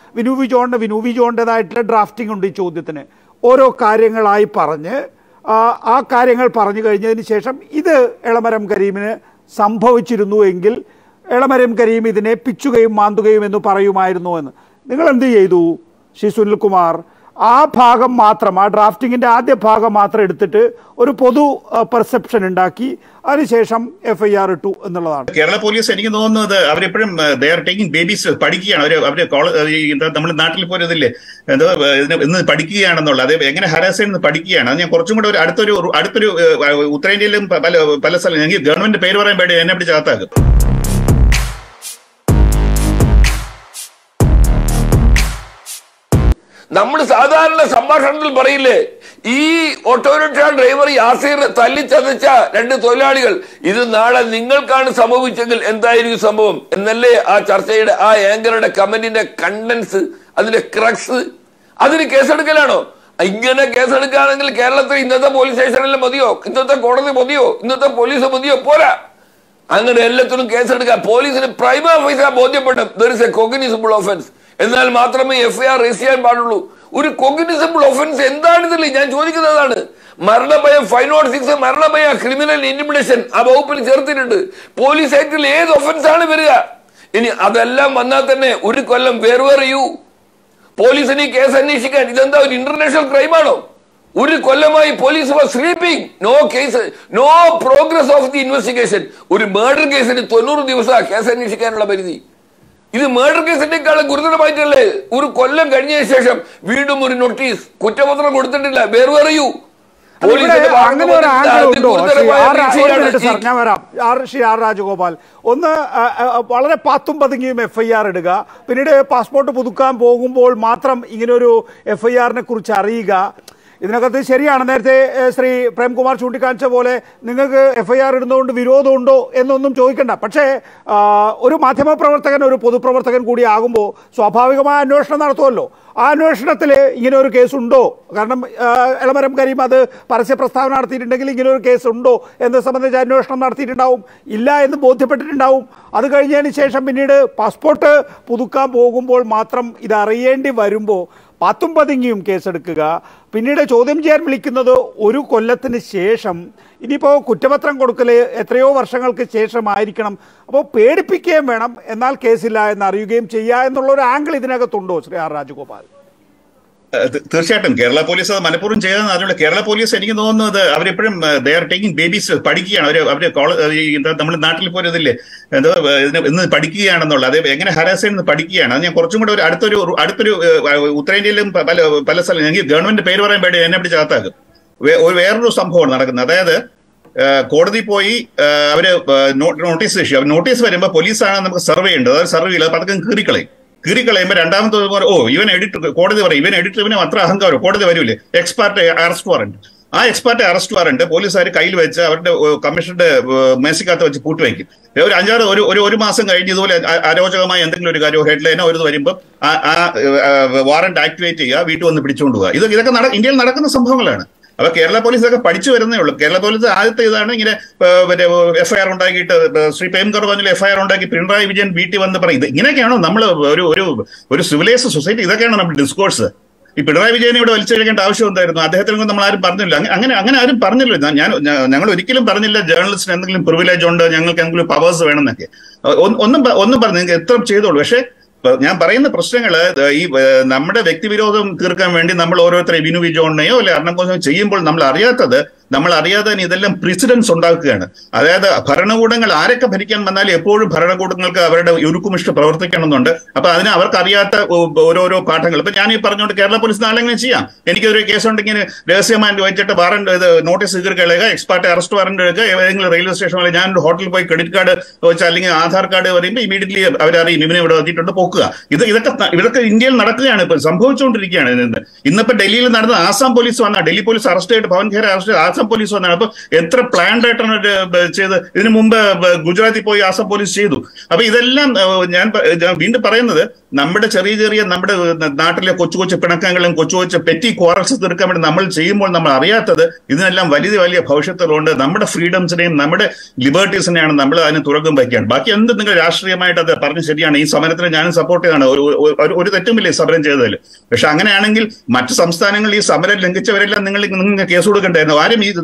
Vinu V ജോണിന് Vinu V ജോണിൻ്റെതായിട്ടുള്ള drafting ഉണ്ട് ഈ ചോദ്യത്തിന് ഓരോ കാര്യങ്ങളായി പറഞ്ഞ് ആ, ആ കാര്യങ്ങൾ പറഞ്ഞു കഴിഞ്ഞതിന് ശേഷം ഇത് എളമരം കരീമിന് സംഭവിച്ചിരുന്നു എങ്കിൽ എളമരം കരീം ഇതിനെ പിച്ചുകയും മാന്തുകയും എന്ന് പറയുമായിരുന്നു എന്ന് നിങ്ങൾ എന്ത് ചെയ്തു ശ്രീ സുനിൽകുമാർ ആ ഭാഗം മാത്രം ആ ഡ്രാഫ്റ്റിങ്ങിൻ്റെ ആദ്യ ഭാഗം മാത്രം എടുത്തിട്ട് ഒരു പൊതു പെർസെപ്ഷൻ ഉണ്ടാക്കി അതിനുശേഷം എഫ് ഐ ആർ ഇട്ടു എന്നുള്ളതാണ് കേരള പോലീസ് എനിക്ക് തോന്നുന്നത് അവരെപ്പോഴും ദേ ആർ ടേക്കിംഗ് ബേബീസ് പഠിക്കുകയാണ് അവര് അവര് കോളേജ് നമ്മുടെ നാട്ടിൽ പോരതില്ലേ എന്തോ ഏഹ്, ഇതിന് ഇന്ന് പഠിക്കുകയാണെന്നുള്ള അത് എങ്ങനെ ഹരാസ് ചെയ്യുന്നത് പഠിക്കുകയാണ് അത് ഞാൻ കുറച്ചും കൂടെ ഒരു അടുത്തൊരു അടുത്തൊരു ഏഹ്, ഉത്തരേന്ത്യയിലും പ- പല പല സ്ഥലം എനിക്ക് ഗവൺമെന്റ് പേര് പറയാൻ വേണ്ടി എന്നെ പിടിച്ച് അകത്താക്കും നമ്മൾ സാധാരണ സംഭാഷണത്തിൽ പറയില്ലേ ഈ ഓട്ടോറിക്ഷ ഡ്രൈവർ യാസീർ തല്ലിച്ചതച്ച രണ്ട് തൊഴിലാളികൾ ഇത് നാളെ നിങ്ങൾക്കാണ് സംഭവിച്ചെങ്കിൽ എന്തായിരിക്കും സംഭവം എന്നല്ലേ ആ ചർച്ചയുടെ ആ ആങ്കറുടെ കമന്റിന്റെ കണ്ടൻസ് അതിന്റെ ക്രക്സ് അതിന് കേസെടുക്കലാണോ ഇങ്ങനെ കേസെടുക്കുകയാണെങ്കിൽ കേരളത്തിൽ ഇന്നത്തെ പോലീസ് സ്റ്റേഷനിൽ മതിയോ ഇന്നത്തെ കോടതി മതിയോ ഇന്നത്തെ പോലീസ് മതിയോ പോരാ അങ്ങനെ എല്ലാത്തിനും കേസെടുക്കാം പോലീസിന് പ്രൈമ പൈസ ബോധ്യപ്പെടും there is a cognizable offence എന്നാൽ മാത്രമേ എഫ് ഐ ആർ രജിസ്റ്റർ ചെയ്യാൻ പാടുള്ളൂ ഒരു കോഗ്നിസിബിൾ ഓഫൻസ് എന്താണിതിൽ ഞാൻ ചോദിക്കുന്നതാണ് മരണഭയം ഫൈവ് നോട്ട് സിക്സ് മരണഭയം ക്രിമിനൽ ഇന്റിമിഡേഷൻ ആ വകുപ്പിൽ ചേർത്തിട്ടുണ്ട് പോലീസ് ആക്ടിൽ ഏത് ഒഫൻസ് ആണ് വരിക ഇനി അതെല്ലാം വന്നാൽ തന്നെ ഒരു കൊല്ലം വേർവേറിയൂ പോലീസിന് ഈ കേസ് അന്വേഷിക്കാൻ ഇതെന്താ ഒരു ഇന്റർനാഷണൽ ക്രൈമാണോ ഒരു കൊല്ലമായി police sleeping no case no progress of the investigation ഒരു മർഡർ കേസിന് തൊണ്ണൂറ് ദിവസം കേസ് അന്വേഷിക്കാനുള്ള പരിധി ഇത് മർഡർ കേസിനേക്കാളും ഗുരുതരമായിട്ടല്ലേ ഒരു കൊല്ലം കഴിഞ്ഞതിന് ശേഷം വീണ്ടും ഒരു നോട്ടീസ് കുറ്റപത്രം കൊടുത്തിട്ടില്ല വേറെ അറിയൂ ഇവിടെ അങ്ങനെ ഒരു ആംഗിൾ ഉണ്ടോ ശ്രീ ആർ രാ- ഒരു മിനിറ്റ് സാർ ഞാൻ വരാം ആർ ശ്രീ ആർ രാജഗോപാൽ ഒന്ന് ആ, ആ, വളരെ പാത്തും പതുങ്ങിയും എഫ് ഐ ആർ ഇടുക പിന്നീട് പാസ്പോർട്ട് പുതുക്കാൻ പോകുമ്പോൾ മാത്രം ഇങ്ങനൊരു എഫ് ഐ ആറിനെ കുറിച്ച് അറിയുക ഇതിനകത്ത് ശരിയാണ് നേരത്തെ ഏ, ശ്രീ പ്രേംകുമാർ ചൂണ്ടിക്കാണിച്ച പോലെ നിങ്ങൾക്ക് എഫ് ഐ ആർ ഇടുന്നതുകൊണ്ട് വിരോധമുണ്ടോ എന്നൊന്നും ചോദിക്കണ്ട പക്ഷേ ആ, ഒരു മാധ്യമപ്രവർത്തകൻ ഒരു പൊതുപ്രവർത്തകൻ കൂടി ആകുമ്പോൾ സ്വാഭാവികമായ അന്വേഷണം നടത്തുമല്ലോ ആ അന്വേഷണത്തിൽ ഇങ്ങനെ ഒരു കേസുണ്ടോ കാരണം ആ, എളമരം കരീം അത് പരസ്യ പ്രസ്താവന നടത്തിയിട്ടുണ്ടെങ്കിൽ ഇങ്ങനെ ഒരു കേസ് ഉണ്ടോ എന്ന് സംബന്ധിച്ച് അന്വേഷണം നടത്തിയിട്ടുണ്ടാവും ഇല്ല എന്ന് ബോധ്യപ്പെട്ടിട്ടുണ്ടാവും അത് കഴിഞ്ഞതിന് ശേഷം പിന്നീട് പാസ്പോർട്ട് പുതുക്കാൻ പോകുമ്പോൾ മാത്രം ഇത് അറിയേണ്ടി വരുമ്പോൾ പത്തും പതുങ്ങിയും കേസെടുക്കുക പിന്നീട് ചോദ്യം ചെയ്യാൻ വിളിക്കുന്നത് ഒരു കൊല്ലത്തിന് ശേഷം ഇനിയിപ്പോൾ കുറ്റപത്രം കൊടുക്കൽ എത്രയോ വർഷങ്ങൾക്ക് ശേഷമായിരിക്കണം അപ്പോൾ പേടിപ്പിക്കുകയും വേണം എന്നാൽ കേസില്ല എന്ന് അറിയുകയും ചെയ്യുക എന്നുള്ള ഒരു ആംഗിൾ ഇതിനകത്തുണ്ടോ ശ്രീ ആർ രാജഗോപാൽ ഏഹ് ത- തീർച്ചയായിട്ടും കേരള പോലീസ് അത് മനഃപൂർവ്വം ചെയ്തെന്ന് അറിയില്ല കേരള പോലീസ് എനിക്ക് തോന്നുന്നത് അവരെപ്പോഴും ദേ ആർ ടേക്കിംഗ് ബേബീസ് പഠിക്കുകയാണ് അവര് അവര് കോളേജ് നമ്മുടെ നാട്ടിൽ പോരതില്ലേ എന്തോ ഏഹ്, ഇതിന് ഇന്ന് പഠിക്കുകയാണെന്നുള്ള അത് എങ്ങനെ ഹരാസ് ചെയ്യുന്നത് പഠിക്കുകയാണ് അത് ഞാൻ കുറച്ചും കൂടെ ഒരു അടുത്തൊരു അടുത്തൊരു ഏഹ്, ഉത്തരേന്ത്യയിലും പ- പല പല സ്ഥലം എനിക്ക് ഗവൺമെന്റ് പേര് പറയാൻ വേണ്ടി എന്നെ പിടിച്ച് അകത്താക്കും വേ- ഒരു വേറൊരു സംഭവമാണ് നടക്കുന്നത് അതായത് ഏഹ്, കോടതി പോയി ഏഹ്, അവര് ഏഹ്, നോ- നോട്ടീസ് ഇഷ്യൂ നോട്ടീസ് വരുമ്പോൾ പോലീസാണ് നമുക്ക് സർവേ ചെയ്യേണ്ടത് അതായത് സർവേ ഇല്ല പതക്കം കീറിക്കളയും കീറിക്കളയുമ്പോൾ രണ്ടാമത്തെ ദിവസം പറയും, ഓ ഇവൻ എഡിറ്റർ കോടതി പറയും ഇവൻ എഡിറ്റർ ഇവന് അത്ര അഹങ്കാരം കോടതി വരൂലേ എക്സ്പാർട്ട് അറസ്റ്റ് വാറന്റ് ആ എക്സ്പാർട്ട് അറസ്റ്റ് വാറന്റ് പോലീസുകാർ കയ്യിൽ വെച്ച് അവരുടെ ഏഹ്, കമ്മീഷന്റെ ഏഹ്, മേശക്കകത്ത് വെച്ച് പൂട്ടുവയ്ക്കും ഒരു അഞ്ചാറ് ഒരു ഒരു ഒരു മാസം കഴിഞ്ഞ് ഇതുപോലെ അ- അരോചകമായ എന്തെങ്കിലും ഒരു കാര്യം ഹെഡ്ലൈനോ ഒരു ഇത് വരുമ്പോൾ ആ ആ വാറന്റ് ആക്ടിവേറ്റ് ചെയ്യുക വീട്ടിൽ വന്ന് പിടിച്ചുകൊണ്ട് പോകുക ഇത് ഇതൊക്കെ നട- ഇന്ത്യയിൽ നടക്കുന്ന സംഭവങ്ങളാണ് അപ്പൊ കേരള പോലീസ് ഇതൊക്കെ പഠിച്ചു വരുന്നേ ഉള്ളൂ കേരള പോലീസ് ആദ്യത്തെ ഇതാണ് ഇങ്ങനെ ഏഹ്, മറ്റേ എഫ്ഐആർ ഉണ്ടാക്കിയിട്ട് ഏഹ്, ശ്രീ പ്രേംകർ പറഞ്ഞ എഫ്ഐആർ ഉണ്ടാക്കി പിണറായി വിജയൻ വീട്ടിൽ വന്ന് പറയും ഇത് ഇങ്ങനെയൊക്കെയാണോ നമ്മൾ ഒരു ഒരു ഒരു സിവിലൈസ് സൊസൈറ്റി ഇതൊക്കെയാണോ നമ്മുടെ ഡിസ്കോഴ്സ് ഈ പിണറായി വിജയനെ ഇവിടെ വലിച്ചെടുക്കേണ്ട ആവശ്യം എന്തായിരുന്നു അദ്ദേഹത്തിന് നമ്മൾ ആരും പറഞ്ഞില്ല അങ്ങ- അങ്ങനെ അങ്ങനെ ആരും പറഞ്ഞില്ല ഞാൻ ഞാൻ- ഞാൻ- ഞങ്ങൾ ഒരിക്കലും പറഞ്ഞില്ല ജേർണലിസ്റ്റിന് എന്തെങ്കിലും പ്രിവിലേജ് ഉണ്ട് ഞങ്ങൾക്ക് എന്തെങ്കിലും പവേഴ്സ് വേണമെന്നൊക്കെ ഒ- ഒന്നും പ- ഒന്നും പറഞ്ഞു നിങ്ങൾക്ക് എത്ര ചെയ്തോളൂ പക്ഷേ ഇപ്പൊ ഞാൻ പറയുന്ന പ്രശ്നങ്ങള് ഈ ഏഹ്, നമ്മുടെ വ്യക്തിവിരോധം തീർക്കാൻ വേണ്ടി നമ്മൾ ഓരോരുത്തരെ വിനു വിജോണിനെയോ അല്ലെ അർണക്കോസോ ചെയ്യുമ്പോൾ നമ്മൾ അറിയാത്തത് നമ്മൾ അറിയാതെ തന്നെ ഇതെല്ലാം പ്രിസിഡൻസ് ഉണ്ടാക്കുകയാണ് അതായത് ഭരണകൂടങ്ങൾ ആരൊക്കെ ഭരിക്കാൻ വന്നാലും എപ്പോഴും ഭരണകൂടങ്ങൾക്ക് അവരുടെ ഉരുക്കുമിഷ്ട പ്രവർത്തിക്കണമെന്നുണ്ട് അപ്പൊ അതിന് അവർക്ക് അറിയാത്ത ഓ- ഓരോരോ പാഠങ്ങൾ ഇപ്പൊ ഞാൻ ഈ പറഞ്ഞുകൊണ്ട് കേരള പോലീസ് നാളെ എങ്ങനെ ചെയ്യാം എനിക്കൊരു കേസ് ഉണ്ടെങ്കിൽ രഹസ്യമായിട്ട് വെച്ചിട്ട് വാറണ്ട് ഇത് നോട്ടീസ് കീറുക എക്സ്പാർട്ട് അറസ്റ്റ് വാറണ്ട് എടുക്കുക ഏതെങ്കിലും റെയിൽവേ സ്റ്റേഷനിൽ ഞാൻ ഒരു ഹോട്ടലിൽ പോയി ക്രെഡിറ്റ് കാർഡ് വെച്ച് അല്ലെങ്കിൽ ആധാർ കാർഡ് പറയുമ്പോൾ ഇമീഡിയറ്റ്ലി അവരറിയും ഇവനെ ഇവിടെ എത്തിയിട്ടുണ്ട് പോക്കുക ഇത് ഇതൊക്കെ ന- ഇതൊക്കെ ഇന്ത്യയിൽ നടക്കുകയാണ് ഇപ്പൊ സംഭവിച്ചുകൊണ്ടിരിക്കുകയാണ് ഇത് ഇന്നിപ്പോ ഡൽഹിയിൽ നടന്ന ആസാം പോലീസ് വന്ന ഡൽഹി പോലീസ് അറസ്റ്റ് ചെയ്തിട്ട് ഭവൻ ഖേര അറസ്റ്റ് ആസാം ആസം പോലീസ് വന്നതാണ് അപ്പൊ എത്ര പ്ലാൻഡ് ആയിട്ടാണ് ഇത് ബ- ചെയ്ത് ഇതിനു മുമ്പ് ബ- ഗുജറാത്തിൽ പോയി ആസം പോലീസ് ചെയ്തു അപ്പൊ ഇതെല്ലാം ഏഹ്, ഞാൻ പ- ഞാൻ വീണ്ടും പറയുന്നത് നമ്മുടെ ചെറിയ ചെറിയ നമ്മുടെ നാട്ടിലെ കൊച്ചു കൊച്ചു പിണക്കങ്ങളും കൊച്ചു കൊച്ചു പെറ്റി ക്വാറൽസ് തീർക്കാൻ വേണ്ടി നമ്മൾ ചെയ്യുമ്പോൾ നമ്മൾ അറിയാത്തത് ഇതിനെല്ലാം വലിയ വലിയ ഭവിഷ്യത്തുകളുണ്ട് നമ്മുടെ ഫ്രീഡംസിനെയും നമ്മുടെ ലിബർട്ടീസിനെയാണ് നമ്മൾ അതിന് തുറക്കം വയ്ക്കുകയാണ് ബാക്കി എന്ത് നിങ്ങൾ രാഷ്ട്രീയമായിട്ട് അത് പറഞ്ഞ് ശരിയാണ് ഈ സമരത്തിന് ഞാനും സപ്പോർട്ട് ചെയ്യാണ് ഒരു ഒരു- ഒരു തെറ്റുമില്ല ഈ സമരം ചെയ്തതിൽ പക്ഷെ അങ്ങനെയാണെങ്കിൽ മറ്റു സംസ്ഥാനങ്ങളിൽ ഈ സമരം ലംഘിച്ചവരെല്ലാം നിങ്ങൾ നിങ്ങൾ കേസ് കൊടുക്കണ്ടായിരുന്നു ആരും ഈ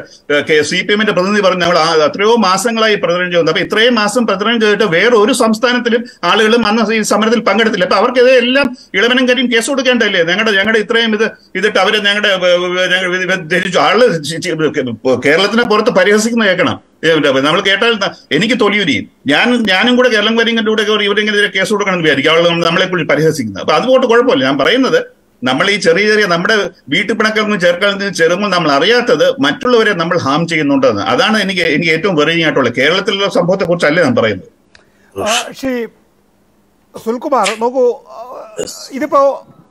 സി പി എമ്മിന്റെ പ്രതിനിധി പറഞ്ഞു ഞങ്ങൾ ആ- എത്രയോ മാസങ്ങളായി പ്രചരണം ചെയ്യുന്നത് അപ്പൊ ഇത്രയും മാസം പ്രചരണം ചെയ്തിട്ട് വേറെ ഒരു സംസ്ഥാനത്തിലും ആളുകളും അന്ന് ഈ സമരത്തിൽ പങ്കെടുത്തില്ല അപ്പൊ അവർക്ക് എല്ലാം ഇളവനം കാര്യം കേസ് കൊടുക്കേണ്ടല്ലേ ഞങ്ങളുടെ ഞങ്ങളുടെ ഇത്രയും ഇത് ഇതിട്ട് അവര് ഞങ്ങളുടെ ഞങ്ങൾ ഇത് ധരിച്ചു ആള് ചി- ചി- കേരളത്തിനെ പുറത്ത് പരിഹസിക്കുന്ന കേൾക്കണം ഏ, നമ്മൾ കേട്ടാൽ ന- എനിക്ക് തൊലിയുരിയും ഞാൻ ഞാനും കൂടെ കേരളം വരിങ്ങളുടെ കൂടെ ഇവരെങ്കിലും കേസ് കൊടുക്കണം എന്ന് വിചാരിക്കും ആളുകൾ നമ്മളെ കുറിച്ച് പരിഹസിക്കുന്നത് അപ്പൊ അതുകൊണ്ട് കുഴപ്പമില്ല ഞാൻ പറയുന്നത് നമ്മൾ ഈ ചെറിയ ചെറിയ നമ്മുടെ വീട്ടു പിണക്കൊന്നും ചേർക്കാൻ ചേരുമ്പോൾ നമ്മൾ അറിയാത്തത് മറ്റുള്ളവരെ നമ്മൾ ഹാം ചെയ്യുന്നുണ്ടെന്ന് അതാണ് എനിക്ക് എനിക്ക് ഏറ്റവും വെറിയിങ് ആയിട്ടുള്ളത് കേരളത്തിലുള്ള സംഭവത്തെ കുറിച്ചല്ല ഞാൻ പറയുന്നത് ആ, ശ്രീ സുൽകുമാർ നോക്കൂ ആ, ഇതിപ്പോ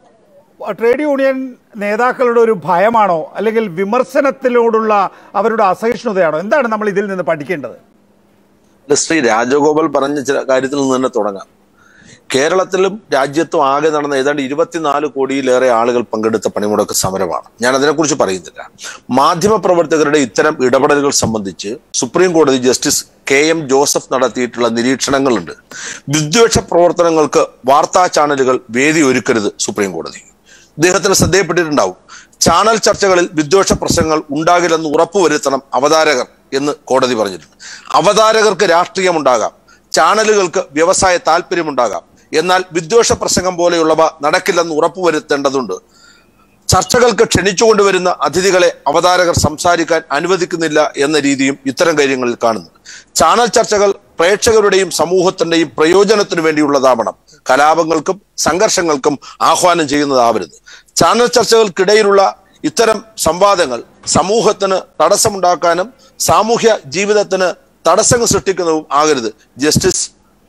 ട്രേഡ് യൂണിയൻ നേതാക്കളുടെ ഒരു ഭയമാണോ അല്ലെങ്കിൽ വിമർശനത്തിനോടുള്ള അവരുടെ അസഹിഷ്ണുതയാണോ എന്താണ് നമ്മൾ ഇതിൽ നിന്ന് പഠിക്കേണ്ടത് അല്ല, ശ്രീ രാജഗോപാൽ പറഞ്ഞ ചില കാര്യത്തിൽ നിന്ന് തന്നെ തുടങ്ങാം കേരളത്തിലും രാജ്യത്തും ആകെ നടന്ന ഏതാണ്ട് ഇരുപത്തിനാല് കോടിയിലേറെ ആളുകൾ പങ്കെടുത്ത പണിമുടക്ക് സമരമാണ് ഞാൻ അതിനെക്കുറിച്ച് പറയുന്നില്ല മാധ്യമപ്രവർത്തകരുടെ ഇത്തരം ഇടപെടലുകൾ സംബന്ധിച്ച് സുപ്രീം കോടതി ജസ്റ്റിസ് കെ എം ജോസഫ് നടത്തിയിട്ടുള്ള നിരീക്ഷണങ്ങളുണ്ട് വിദ്വേഷ പ്രവർത്തനങ്ങൾക്ക് വാർത്താ ചാനലുകൾ വേദി ഒരുക്കരുത് സുപ്രീം കോടതി ഇദ്ദേഹത്തിന് ശ്രദ്ധയപ്പെട്ടിട്ടുണ്ടാവും ചാനൽ ചർച്ചകളിൽ വിദ്വേഷ പ്രശ്നങ്ങൾ ഉണ്ടാകില്ലെന്ന് ഉറപ്പുവരുത്തണം അവതാരകർ എന്ന് കോടതി പറഞ്ഞിട്ടുണ്ട് അവതാരകർക്ക് രാഷ്ട്രീയമുണ്ടാകാം ചാനലുകൾക്ക് വ്യവസായ താല്പര്യമുണ്ടാകാം എന്നാൽ വിദ്വേഷ പ്രസംഗം പോലെയുള്ളവ നടക്കില്ലെന്ന് ഉറപ്പുവരുത്തേണ്ടതുണ്ട് ചർച്ചകൾക്ക് ക്ഷണിച്ചുകൊണ്ടുവരുന്ന അതിഥികളെ അവതാരകർ സംസാരിക്കാൻ അനുവദിക്കുന്നില്ല എന്ന രീതിയും ഇത്തരം കാര്യങ്ങളിൽ കാണുന്നു ചാനൽ ചർച്ചകൾ പ്രേക്ഷകരുടെയും സമൂഹത്തിന്റെയും പ്രയോജനത്തിനു വേണ്ടിയുള്ളതാവണം കലാപങ്ങൾക്കും സംഘർഷങ്ങൾക്കും ആഹ്വാനം ചെയ്യുന്നതാവരുത് ചാനൽ ചർച്ചകൾക്കിടയിലുള്ള ഇത്തരം സംവാദങ്ങൾ സമൂഹത്തിന് തടസ്സമുണ്ടാക്കാനും സാമൂഹ്യ ജീവിതത്തിന് തടസ്സങ്ങൾ സൃഷ്ടിക്കുന്നതും ആകരുത് ജസ്റ്റിസ്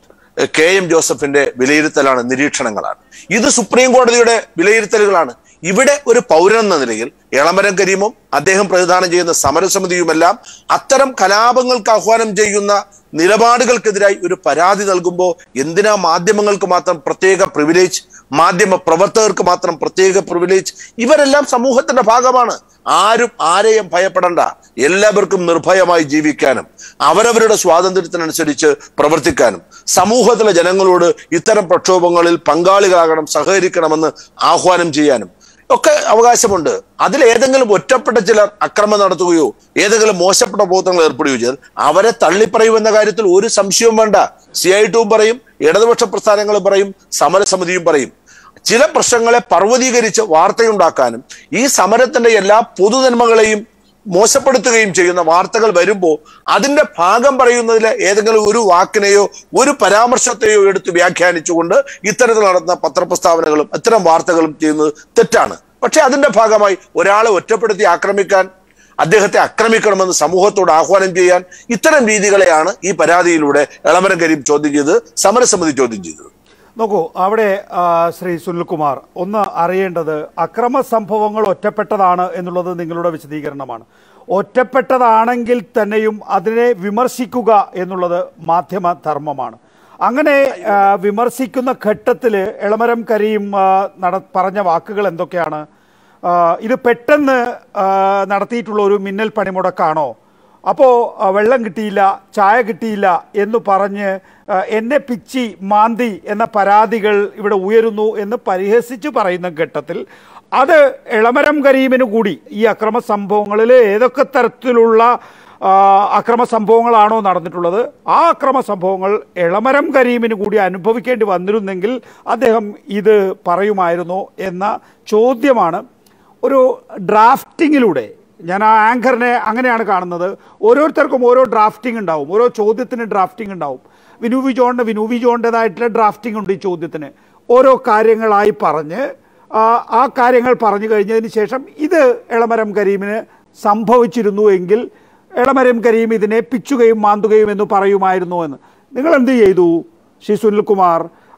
കെ എം ജോസഫിന്റെ വിലയിരുത്തലാണ് നിരീക്ഷണങ്ങളാണ് ഇത് സുപ്രീം കോടതിയുടെ വിലയിരുത്തലുകളാണ് ഇവിടെ ഒരു പൗരൻ എന്ന നിലയിൽ എളമരം കരീമും അദ്ദേഹം പ്രതിദാനം ചെയ്യുന്ന സമരസമിതിയുമെല്ലാം അത്തരം കലാപങ്ങൾക്ക് ആഹ്വാനം ചെയ്യുന്ന നിലപാടുകൾക്കെതിരായി ഒരു പരാതി നൽകുമ്പോൾ എന്തിനാ മാധ്യമങ്ങൾക്ക് മാത്രം പ്രത്യേക പ്രിവിലേജ് മാധ്യമ പ്രവർത്തകർക്ക് മാത്രം പ്രത്യേക പ്രിവിലേജ് ഇവരെല്ലാം സമൂഹത്തിന്റെ ഭാഗമാണ് ആരും ആരെയും ഭയപ്പെടണ്ട എല്ലാവർക്കും നിർഭയമായി ജീവിക്കാനും അവരവരുടെ സ്വാതന്ത്ര്യത്തിനനുസരിച്ച് പ്രവർത്തിക്കാനും സമൂഹത്തിലെ ജനങ്ങളോട് ഇത്തരം പ്രക്ഷോഭങ്ങളിൽ പങ്കാളികളാകണം സഹകരിക്കണമെന്ന് ആഹ്വാനം ചെയ്യാനും ഒക്കെ അവകാശമുണ്ട് അതിൽ ഏതെങ്കിലും ഒറ്റപ്പെട്ട ചിലർ അക്രമം നടത്തുകയോ ഏതെങ്കിലും മോശപ്പെട്ട പ്രവർത്തനങ്ങൾ ഏർപ്പെടുകയോ ചെയ്താൽ അവരെ തള്ളിപ്പറയുമെന്ന കാര്യത്തിൽ ഒരു സംശയവും വേണ്ട സി ഐ ടുവും പറയും ഇടതുപക്ഷ പ്രസ്ഥാനങ്ങളും പറയും സമരസമിതിയും പറയും ചില പ്രശ്നങ്ങളെ പർവ്വതീകരിച്ച് വാർത്തയുണ്ടാക്കാനും ഈ സമരത്തിന്റെ എല്ലാ പൊതുനന്മകളെയും മോശപ്പെടുത്തുകയും ചെയ്യുന്ന വാർത്തകൾ വരുമ്പോൾ അതിന്റെ ഭാഗം പറയുന്നതിൽ ഏതെങ്കിലും ഒരു വാക്കിനെയോ ഒരു പരാമർശത്തെയോ എടുത്ത് വ്യാഖ്യാനിച്ചുകൊണ്ട് ഇത്തരത്തിൽ നടത്തുന്ന പത്രപ്രസ്താവനകളും ഇത്തരം വാർത്തകളും ചെയ്യുന്നത് തെറ്റാണ് പക്ഷെ അതിന്റെ ഭാഗമായി ഒരാളെ ഒറ്റപ്പെടുത്തി ആക്രമിക്കാൻ അദ്ദേഹത്തെ ആക്രമിക്കണമെന്ന് സമൂഹത്തോട് ആഹ്വാനം ചെയ്യാൻ ഇത്തരം രീതികളെയാണ് ഈ പരാതിയിലൂടെ എളമരം കരീം ചോദ്യം ചെയ്ത് സമരസമിതി ചോദ്യം ചെയ്തത് നോക്കൂ അവിടെ ആ, ശ്രീ സുനിൽകുമാർ ഒന്ന് അറിയേണ്ടത് അക്രമ സംഭവങ്ങൾ ഒറ്റപ്പെട്ടതാണ് എന്നുള്ളത് നിങ്ങളുടെ വിശദീകരണമാണ് ഒറ്റപ്പെട്ടതാണെങ്കിൽ തന്നെയും അതിനെ വിമർശിക്കുക എന്നുള്ളത് മാധ്യമ ധർമ്മമാണ് അങ്ങനെ ആ, വിമർശിക്കുന്ന ഘട്ടത്തിൽ എളമരം കരീം ആ, നട പറഞ്ഞ വാക്കുകൾ എന്തൊക്കെയാണ് ആ, ഇത് പെട്ടെന്ന് ആ, നടത്തിയിട്ടുള്ള ഒരു മിന്നൽ പണിമുടക്കാണോ അപ്പോൾ വെള്ളം കിട്ടിയില്ല ചായ കിട്ടിയില്ല എന്ന് പറഞ്ഞ് ആ, എന്നെ പിച്ചി മാന്തി എന്ന പരാതികൾ ഇവിടെ ഉയരുന്നു എന്ന് പരിഹസിച്ച് പറയുന്ന ഘട്ടത്തിൽ അത് എളമരം കരീമിന് കൂടി ഈ അക്രമ സംഭവങ്ങളിൽ ഏതൊക്കെ തരത്തിലുള്ള ആ, അക്രമ സംഭവങ്ങളാണോ നടന്നിട്ടുള്ളത് ആ അക്രമ സംഭവങ്ങൾ എളമരം കരീമിന് കൂടി അനുഭവിക്കേണ്ടി വന്നിരുന്നെങ്കിൽ അദ്ദേഹം ഇത് പറയുമായിരുന്നോ എന്ന ചോദ്യമാണ് ഒരു ഡ്രാഫ്റ്റിങ്ങിലൂടെ ഞാൻ ആ ആങ്കറിനെ അങ്ങനെയാണ് കാണുന്നത് ഓരോരുത്തർക്കും ഓരോ ഡ്രാഫ്റ്റിംഗ് ഉണ്ടാവും ഓരോ ചോദ്യത്തിന് ഡ്രാഫ്റ്റിംഗ് ഉണ്ടാവും വിനു വി ജോണിന് വിനു വി ജോണിൻ്റെതായിട്ടുള്ള ഡ്രാഫ്റ്റിംഗ് ഉണ്ട് ഈ ചോദ്യത്തിന് ഓരോ കാര്യങ്ങളായി പറഞ്ഞ് ആ, ആ കാര്യങ്ങൾ പറഞ്ഞു കഴിഞ്ഞതിന് ശേഷം ഇത് എളമരം കരീമിന് സംഭവിച്ചിരുന്നു എങ്കിൽ എളമരം കരീം ഇതിനെ പിച്ചുകയും മാന്തുകയും എന്ന് പറയുമായിരുന്നു എന്ന് നിങ്ങൾ എന്ത് ചെയ്തു ശ്രീ സുനിൽകുമാർ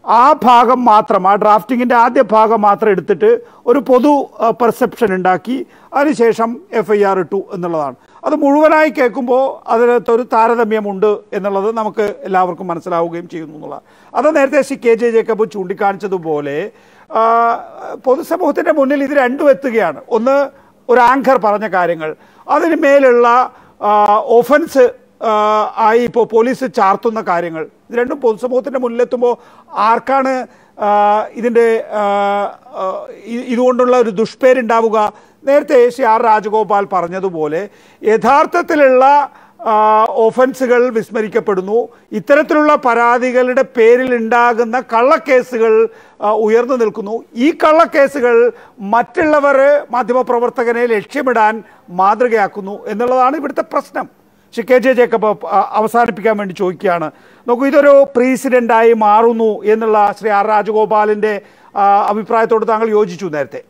ആ ഭാഗം മാത്രം ആ ഡ്രാഫ്റ്റിങ്ങിൻ്റെ ആദ്യ ഭാഗം മാത്രം എടുത്തിട്ട് ഒരു പൊതു പെർസെപ്ഷൻ ഉണ്ടാക്കി അതിനുശേഷം എഫ് ഐ ആർ ഇട്ടു എന്നുള്ളതാണ് അത് മുഴുവനായി കേൾക്കുമ്പോൾ അതിനകത്ത് ഒരു താരതമ്യമുണ്ട് എന്നുള്ളത് നമുക്ക് എല്ലാവർക്കും മനസ്സിലാവുകയും ചെയ്യുന്നു എന്നുള്ളതാണ് അത് നേരത്തെ ശ്രീ കെ ജെ ജേക്കബ് ചൂണ്ടിക്കാണിച്ചതുപോലെ ആ, പൊതുസമൂഹത്തിൻ്റെ മുന്നിൽ ഇത് രണ്ടും എത്തുകയാണ് ഒന്ന് ഒരു ആങ്കർ പറഞ്ഞ കാര്യങ്ങൾ അതിന് മേലുള്ള ഒഫൻസ് ആയി ഇപ്പോൾ പോലീസ് ചാർത്തുന്ന കാര്യങ്ങൾ ഇത് രണ്ടും പൊതുസമൂഹത്തിൻ്റെ മുന്നിലെത്തുമ്പോൾ ആർക്കാണ് ആ, ഇതിൻ്റെ ആ, ആ, ഇ- ഇതുകൊണ്ടുള്ള ഒരു ദുഷ്പേരുണ്ടാവുക നേരത്തെ ശ്രീ ആർ രാജഗോപാൽ പറഞ്ഞതുപോലെ യഥാർത്ഥത്തിലുള്ള ആ, ഒഫൻസുകൾ വിസ്മരിക്കപ്പെടുന്നു ഇത്തരത്തിലുള്ള പരാതികളുടെ പേരിൽ ഉണ്ടാകുന്ന കള്ളക്കേസുകൾ ആ, ഉയർന്നു നിൽക്കുന്നു ഈ കള്ളക്കേസുകൾ മറ്റുള്ളവർ മാധ്യമപ്രവർത്തകനെ ലക്ഷ്യമിടാൻ മാതൃകയാക്കുന്നു എന്നുള്ളതാണ് ഇവിടുത്തെ പ്രശ്നം ശ്രീ കെ ജെ ജേക്കബ് ആ, അവസാനിപ്പിക്കാൻ വേണ്ടി ചോദിക്കുകയാണ് നോക്കൂ ഇതൊരു പ്രസിഡന്റായി മാറുന്നു എന്നുള്ള ശ്രീ ആർ രാജഗോപാലിന്റെ ആ, അഭിപ്രായത്തോട് താങ്കൾ യോജിച്ചു നേരത്തെ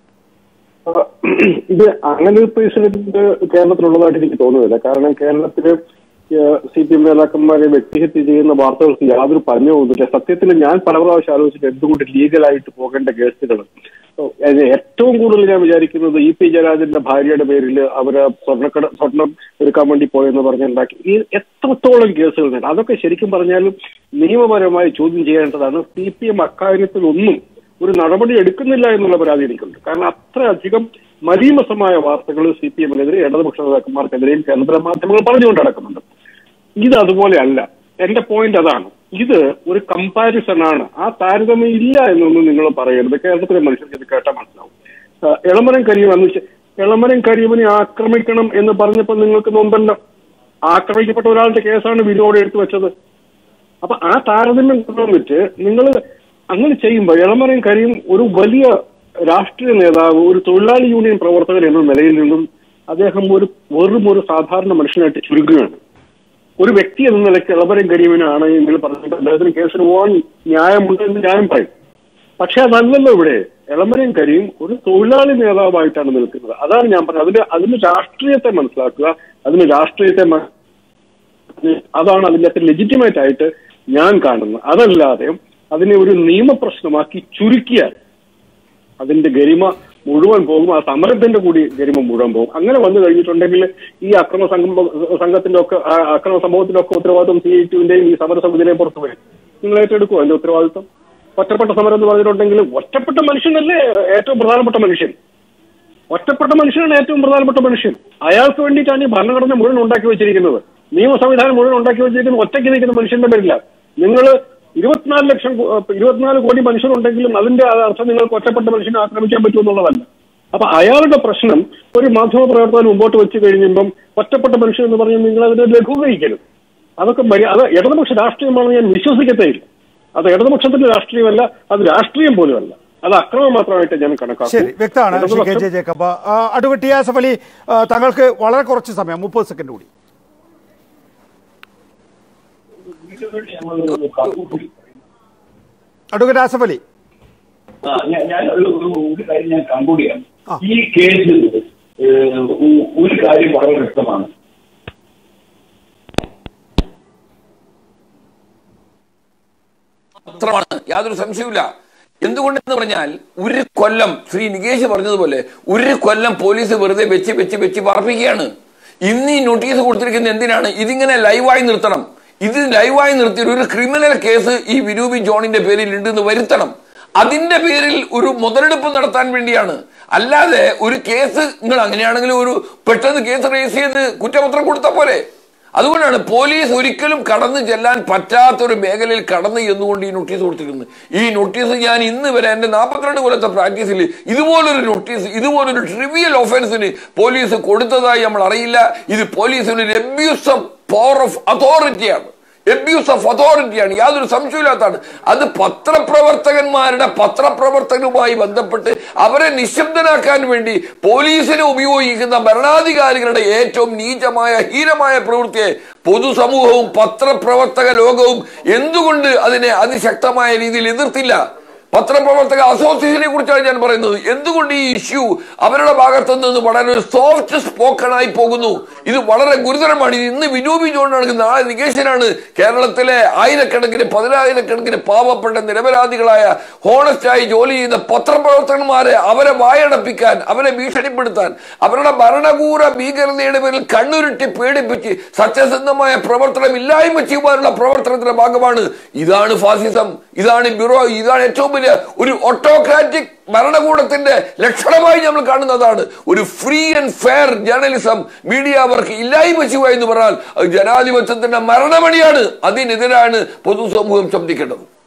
അപ്പൊ ഇത് അങ്ങനെ ഒരു പ്രസിഡന്റ് കേരളത്തിലുള്ളതായിട്ട് എനിക്ക് തോന്നുന്നില്ല കാരണം കേരളത്തില് സി പി എം നേതാക്കന്മാരെ വ്യക്തിഹത്യ ചെയ്യുന്ന വാർത്തകൾക്ക് യാതൊരു പഞ്ഞവുമില്ല സത്യത്തിൽ ഞാൻ പല പ്രാവശ്യം ആലോചിച്ചിട്ട് എന്തുകൊണ്ട് ലീഗലായിട്ട് പോകേണ്ട കേസുകൾ അത് ഏറ്റവും കൂടുതൽ ഞാൻ വിചാരിക്കുന്നത് ഇ പി ജയരാജന്റെ ഭാര്യയുടെ പേരിൽ അവര് സ്വർണ്ണക്കട സ്വർണം എടുക്കാൻ വേണ്ടി പോയെന്ന് പറഞ്ഞുണ്ടാക്കി ഈ എത്രത്തോളം കേസുകളുണ്ട് അതൊക്കെ ശരിക്കും പറഞ്ഞാലും നിയമപരമായി ചോദ്യം ചെയ്യേണ്ടതാണ് സി പി എം അക്കാര്യത്തിലൊന്നും ഒരു നടപടി എടുക്കുന്നില്ല എന്നുള്ള പരാതി എനിക്കുണ്ട് കാരണം അത്രയധികം മലീമസമായ വാർത്തകൾ സി പി എമ്മിനെതിരെ ഇടതുപക്ഷ നേതാക്കന്മാർക്കെതിരെയും കേന്ദ്ര മാധ്യമങ്ങൾ പറഞ്ഞുകൊണ്ട് നടക്കുന്നുണ്ട് ഇത് അതുപോലെ അല്ല എന്റെ പോയിന്റ് അതാണ് ഇത് ഒരു കമ്പാരിസൺ ആണ് ആ താരതമ്യം ഇല്ല എന്നൊന്നും നിങ്ങൾ പറയരുത് കേരളത്തിലെ മനുഷ്യർക്ക് ഇത് കേട്ടാൽ മനസ്സിലാവും ആ, എളമരം കരീം എന്ന് വെച്ചാൽ എളമരം കരീമിനെ ആക്രമിക്കണം എന്ന് പറഞ്ഞപ്പോൾ നിങ്ങൾക്ക് മുമ്പല്ല ആക്രമിക്കപ്പെട്ട ഒരാളുടെ കേസാണ് വിനോട് എടുത്തു വെച്ചത് അപ്പൊ ആ താരതമ്യം കൊണ്ടുവന്നിട്ട് നിങ്ങൾ അങ്ങനെ ചെയ്യുമ്പോൾ ഇളമരം കരീം ഒരു വലിയ രാഷ്ട്രീയ നേതാവ് ഒരു തൊഴിലാളി യൂണിയൻ പ്രവർത്തകൻ എന്ന നിലയിൽ നിന്നും അദ്ദേഹം ഒരു വെറും ഒരു സാധാരണ മനുഷ്യനായിട്ട് ചുരുങ്ങുകയാണ് ഒരു വ്യക്തി എന്ന നിലയ്ക്ക് ഇളമരം കരീമിനാണ് എങ്കിൽ പറഞ്ഞിട്ട് അദ്ദേഹത്തിന് കേസിന് പോകാൻ ന്യായമുണ്ട് എന്ന് ന്യായം പറയും പക്ഷെ അതല്ലല്ലോ ഇവിടെ എളമരം കരീം ഒരു തൊഴിലാളി നേതാവായിട്ടാണ് നിൽക്കുന്നത് അതാണ് ഞാൻ പറഞ്ഞത് അതിന്റെ അതിന് രാഷ്ട്രീയത്തെ മനസ്സിലാക്കുക അതിന് രാഷ്ട്രീയത്തെ മ- അതാണ് അതിന്റെ അകത്ത് ലെജിറ്റിമേറ്റ് ആയിട്ട് ഞാൻ കാണുന്നത് അതല്ലാതെ അതിനെ ഒരു നിയമപ്രശ്നമാക്കി ചുരുക്കിയാൽ അതിന്റെ ഗരിമ മുഴുവൻ പോകും ആ സമരത്തിന്റെ കൂടി ഗരിമ മുഴുവൻ പോകും അങ്ങനെ വന്നു കഴിഞ്ഞിട്ടുണ്ടെങ്കിൽ ഈ അക്രമ സംഘം സംഘത്തിന്റെ ഒക്കെ ആ അക്രമ സംഭവത്തിന്റെ ഒക്കെ ഉത്തരവാദിത്വം സി ഐ ടുവിന്റെയും ഈ സമര സമിതിയുടെയും പുറത്തു വരും നിങ്ങൾ ഏറ്റെടുക്കുമോ അതിന്റെ ഉത്തരവാദിത്വം ഒറ്റപ്പെട്ട സമരം എന്ന് പറഞ്ഞിട്ടുണ്ടെങ്കിൽ ഒറ്റപ്പെട്ട മനുഷ്യനല്ലേ ഏറ്റവും പ്രധാനപ്പെട്ട മനുഷ്യൻ ഒറ്റപ്പെട്ട മനുഷ്യനാണ് ഏറ്റവും പ്രധാനപ്പെട്ട മനുഷ്യൻ അയാൾക്ക് വേണ്ടിയിട്ടാണ് ഈ ഭരണഘടന മുഴുവൻ ഉണ്ടാക്കി വെച്ചിരിക്കുന്നത് നിയമ സംവിധാനം മുഴുവൻ ഉണ്ടാക്കി വെച്ചിരിക്കുന്നത് ഒറ്റയ്ക്ക് നിൽക്കുന്ന മനുഷ്യന്റെ പേരില്ല നിങ്ങൾ ഇരുപത്തിനാല് ലക്ഷം കോ- ഏഹ് ഇരുപത്തിനാല് കോടി മനുഷ്യരുണ്ടെങ്കിലും അതിന്റെ അർത്ഥം നിങ്ങൾക്ക് ഒറ്റപ്പെട്ട മനുഷ്യനെ ആക്രമിക്കാൻ പറ്റുമെന്നുള്ളതല്ല അപ്പൊ അയാളുടെ പ്രശ്നം ഒരു മാധ്യമ പ്രവർത്തകൻ മുമ്പോട്ട് വെച്ച് കഴിയുമ്പം ഒറ്റപ്പെട്ട മനുഷ്യൻ എന്ന് പറഞ്ഞ് നിങ്ങൾ അതിനെ ലഘൂകരിക്കരുത് അതൊക്കെ മര്യ- അത് ഇടതുപക്ഷ രാഷ്ട്രീയമാണെന്ന് ഞാൻ വിശ്വസിക്കത്തേയില്ല അത് ഇടതുപക്ഷത്തിന്റെ രാഷ്ട്രീയമല്ല അത് രാഷ്ട്രീയം പോലുമല്ല അത് അക്രമം മാത്രമായിട്ട് ഞാൻ കണക്കാക്കും ശരി വ്യക്തമാണ് ശ്രീ കെ ഇടതുപക്ഷം- ജെ ജേക്കബ് ആ, അഡ്വക്കേറ്റ് ടി ആസഫ് അലി ആ, താങ്കൾക്ക് വളരെ കുറച്ച് സമയം മുപ്പത് സെക്കൻഡ് കൂടി അഡ്വക്കേറ്റ് ആസഫ് അലി ആ, ഞാൻ ഞാൻ ഒരു ഒരു- ഒരു കാര്യം ഞാൻ കൺക്ലൂഡ് ചെയ്യാം ആ. ഈ കേസിൽ ഏഹ്, ഒ- ഒരു കാര്യം വളരെ വ്യക്തമാണ് മാത്രമാണ് യാതൊരു സംശയവുമില്ല എന്തുകൊണ്ടെന്ന് പറഞ്ഞാൽ ഒരു കൊല്ലം ശ്രീ നികേഷ് പറഞ്ഞതുപോലെ ഒരു കൊല്ലം പോലീസ് വെറുതെ വെച്ച് വെച്ച് വെച്ച് പറപ്പിക്കുകയാണ് ഇന്ന് ഈ നോട്ടീസ് കൊടുത്തിരിക്കുന്നത് എന്തിനാണ് ഇതിങ്ങനെ ലൈവായി നിർത്തണം ഇത് ലൈവായി നിർത്തി ഒരു ക്രിമിനൽ കേസ് ഈ വിരൂപി ജോണിന്റെ പേരിൽ ഉണ്ടെന്ന് വരുത്തണം അതിന്റെ പേരിൽ ഒരു മുതലെടുപ്പ് നടത്താൻ വേണ്ടിയാണ് അല്ലാതെ ഒരു കേസ് നിങ്ങൾ അങ്ങനെയാണെങ്കിൽ ഒരു പെട്ടെന്ന് കേസ് രജിസ്റ്റർ ചെയ്ത് കുറ്റപത്രം കൊടുത്ത പോലെ അതുകൊണ്ടാണ് പോലീസ് ഒരിക്കലും കടന്നു ചെല്ലാൻ പറ്റാത്തൊരു മേഖലയിൽ കടന്നു എന്നുകൊണ്ട് ഈ നോട്ടീസ് കൊടുത്തിരിക്കുന്നത് ഈ നോട്ടീസ് ഞാൻ ഇന്ന് വരെ എന്റെ നാൽപ്പത്തിരണ്ട് കൊല്ലത്തെ പ്രാക്ടീസിൽ ഇതുപോലൊരു നോട്ടീസ് ഇതുപോലൊരു ട്രിവിയൽ ഒഫൻസിന് പോലീസ് കൊടുത്തതായി നമ്മൾ അറിയില്ല ഇത് പോലീസിന് ഒരു എബ്യൂസ് ഓഫ് പവർ ഓഫ് അതോറിറ്റിയാണ് എബ്യൂസ് ഓഫ് അതോറിറ്റിയാണ് യാതൊരു സംശയമില്ലാത്തതാണ് അത് പത്രപ്രവർത്തകന്മാരുടെ പത്രപ്രവർത്തകരുമായി ബന്ധപ്പെട്ട് അവരെ നിശബ്ദനാക്കാൻ വേണ്ടി പോലീസിനെ ഉപയോഗിക്കുന്ന ഭരണാധികാരികളുടെ ഏറ്റവും നീചമായ ഹീനമായ പ്രവൃത്തിയെ പൊതുസമൂഹവും പത്രപ്രവർത്തക ലോകവും എന്തുകൊണ്ട് അതിനെ അതിശക്തമായ രീതിയിൽ എതിർത്തില്ല പത്രപ്രവർത്തക അസോസിയേഷനെ കുറിച്ചാണ് ഞാൻ പറയുന്നത് എന്തുകൊണ്ട് ഈ ഇഷ്യൂ അവരുടെ ഭാഗത്തു നിന്ന് വളരെ ഒരു സോഫ്റ്റ് സ്പോക്കൺ ആയി പോകുന്നു ഇത് വളരെ ഗുരുതരമാണ് ഇത് ഇന്ന് വിനൂപിച്ചുകൊണ്ടാണ് നാളെ നികേശനാണ് കേരളത്തിലെ ആയിരക്കണക്കിന് പതിനായിരക്കണക്കിന് പാവപ്പെട്ട നിരപരാധികളായ ഹോണസ്റ്റ് ആയി ജോലി ചെയ്യുന്ന പത്രപ്രവർത്തകന്മാരെ അവരെ വായടപ്പിക്കാൻ അവരെ ഭീഷണിപ്പെടുത്താൻ അവരുടെ ഭരണകൂട ഭീകരതയുടെ പേരിൽ കണ്ണുരുട്ടി പേടിപ്പിച്ച് സത്യസന്ധമായ പ്രവർത്തനം ഇല്ലായ്മ ചെയ്യുവാനുള്ള പ്രവർത്തനത്തിന്റെ ഭാഗമാണ് ഇതാണ് ഫാസിസം ഇതാണ് ബ്യൂറോ ഇതാണ് ഏറ്റവും വലിയ ഒരു ഓട്ടോക്രാറ്റിക് ഭരണകൂടത്തിന്റെ ലക്ഷണമായി നമ്മൾ കാണുന്നതാണ് ഒരു free and fair journalism media work ഇല്ലായ്മ ചെയ്യുക എന്ന് പറഞ്ഞാൽ അത് ജനാധിപത്യത്തിന്റെ മരണമണിയാണ് അതിനെതിരാണ് പൊതുസമൂഹം ശബ്ദിക്കേണ്ടത്